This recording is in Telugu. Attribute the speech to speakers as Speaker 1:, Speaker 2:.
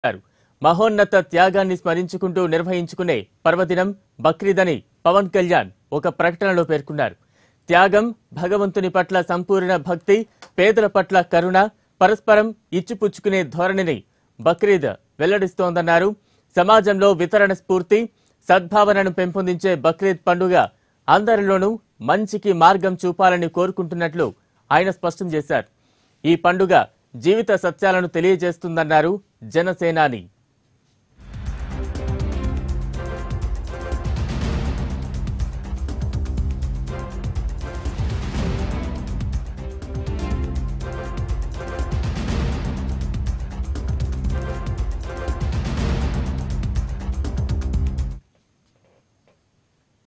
Speaker 1: చేశారు మహోన్నత త్యాగాన్ని స్మరించుకుంటూ నిర్వహించుకునే పర్వదినం బక్రీద్ అని పవన్ కళ్యాణ్ ఒక ప్రకటనలో పేర్కొన్నారు త్యాగం భగవంతుని పట్ల సంపూర్ణ భక్తి పేదల పట్ల కరుణ పరస్పరం ఇచ్చిపుచ్చుకునే ధోరణిని బక్రీద్ వెల్లడిస్తోందన్నారు సమాజంలో వితరణ స్ఫూర్తి సద్భావనను పెంపొందించే బక్రీద్ పండుగ అందరిలోనూ మంచికి మార్గం చూపాలని కోరుకుంటున్నట్లు ఆయన స్పష్టం చేశారు ఈ పండుగ జీవిత సత్యాలను తెలియజేస్తుందన్నారు జనసేనాని